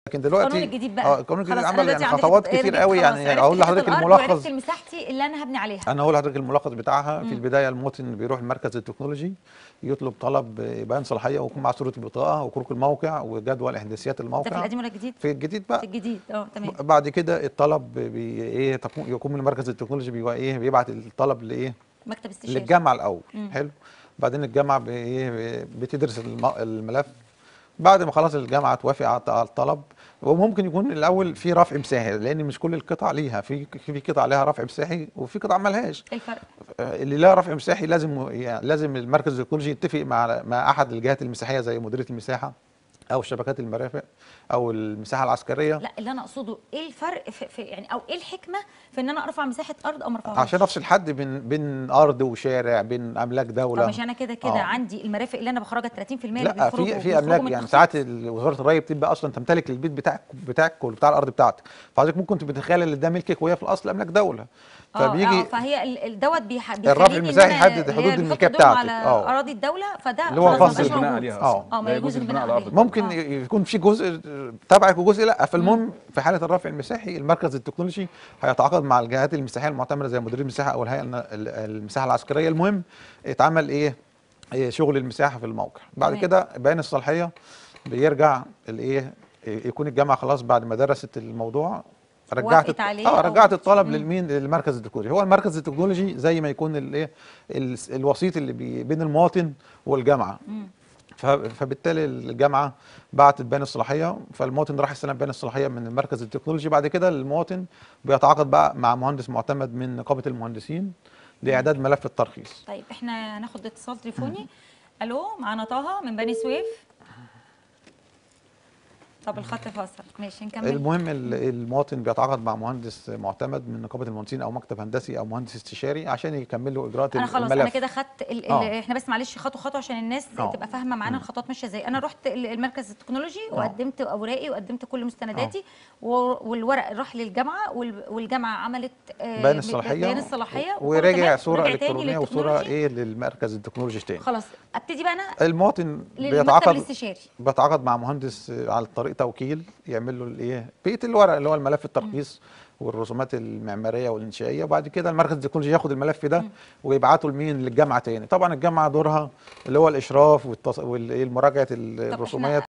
لكن دلوقتي القانون الجديد بقى اه القانون الجديد خلاص أنا عمل دلوقتي يعني عندي خطوات حتة- كتير رجعت قوي خلاص، يعني عرفت اقول حتة لحضرتك الأرض الملخص وعرفت المساحتي اللي انا هبني عليها انا هقول لحضرتك الملخص بتاعها مم. في البدايه المواطن بيروح المركز التكنولوجي يطلب طلب بيان صلاحيه ويكون معاه صوره البطاقه وكروك الموقع وجدول احداثيات ده في الموقع القديم ولا الجديد في الجديد في بقى الجديد اه تمام بعد كده الطلب بي ايه تكون- يقوم المركز التكنولوجي بيبقى ايه بيبعت الطلب لايه مكتب استشاري للجامعه الاول مم. حلو بعدين الجامعه بي- إيه بتدرس الم- الملف بعد ما خلاص الجامعه توافق على على الطلب وممكن يكون الاول في رفع مساحي لان مش كل القطع ليها في في قطع لها رفع مساحي وفي قطع مالهاش ايه الفرق اللي لها رفع مساحي لازم يعني لازم المركز التكنولوجي يتفق مع مع احد الجهات المساحيه زي مديريه المساحه او شبكات المرافق او المساحه العسكريه لا اللي انا اقصده ايه الفرق في, في يعني او ايه الحكمه في ان انا ارفع مساحه ارض او ما ارفعهاش عشان افصل حد بين بين ارض وشارع بين املاك دوله طب مش انا كده كده آه. عندي المرافق اللي انا بخرجها 30% اللي لا بيخرجوا في في بيخرجوا املاك من يعني التخطيط. ساعات ال- وزاره الري بتبقى اصلا تمتلك البيت بتاعك بتاعك وبتاع الارض بتاعتك فحضرتك ممكن تبقى تتخيل ان ده ملكك وهي في الاصل املاك دوله اه اه فبيجي فهي ال- ال- دوت بيح... الرفع بيخليني إن المساحي أنا يحدد اللي حدود هي بيحط الملكية إيدهم بتاعتك. على اه. اراضي الدوله فده اللي هو خلاص ما فصل بقاش البناء موجود. عليها اه. أصلاً. اه ما لا يجوز يجوز البناء البناء على عليه الأرض ممكن آه. يكون في جزء تبعك وجزء لا فالمهم في حاله الرفع المساحي المركز التكنولوجي هيتعاقد مع الجهات المساحيه المعتمده زي مديريه المساحه او الهيئه الن- ال- المساحه العسكريه المهم اتعمل ايه إيه شغل المساحه في الموقع بعد تمام. كده بيان الصلاحيه بيرجع الايه يكون الجامعه خلاص بعد ما درست الموضوع رجعت وافقت عليه اه أو- رجعت الطلب مم. للمين للمركز التكنولوجي هو المركز التكنولوجي زي ما يكون الايه ال- الوسيط اللي بي بين المواطن والجامعه مم. ف- فبالتالي الجامعه بعتت بيان الصلاحيه فالمواطن راح يستلم بيان الصلاحيه من المركز التكنولوجي بعد كده المواطن بيتعاقد بقى مع مهندس معتمد من نقابه المهندسين لاعداد ملف الترخيص طيب احنا هناخد اتصال تليفوني الو معانا طه من بني سويف طب الخط فاصل ماشي نكمل المهم ال- المواطن بيتعاقد مع مهندس معتمد من نقابه المهندسين او مكتب هندسي او مهندس استشاري عشان يكمل له اجراءات انا خلاص انا الملف كده خدت ال... ال... آه. احنا بس معلش خطوه خطوه عشان الناس آه. تبقى فاهمه معانا مم. الخطوات ماشيه ازاي انا رحت ال- المركز التكنولوجي آه. وقدمت اوراقي وقدمت كل مستنداتي و... والورق راح للجامعه وال... والجامعه عملت آه، بيان ب- الصلاحيه بيان الصلاحيه وكله وراجع تمام، صوره ورجع تاني الكترونيه وصوره للتكنولوجي. ايه للمركز التكنولوجي تاني خلاص ابتدي بقى انا المواطن للمكتب بيتعاقد الاستشاري بتعاقد مع مهندس على طريق توكيل يعمل له الايه بقيه الورق اللي هو الملف الترخيص والرسومات المعماريه والانشائيه وبعد كده المركز التكنولوجي ياخد الملف ده ويبعته لمين للجامعه تاني طبعا الجامعه دورها اللي هو الاشراف والتص... والمراجعه طب الرسومات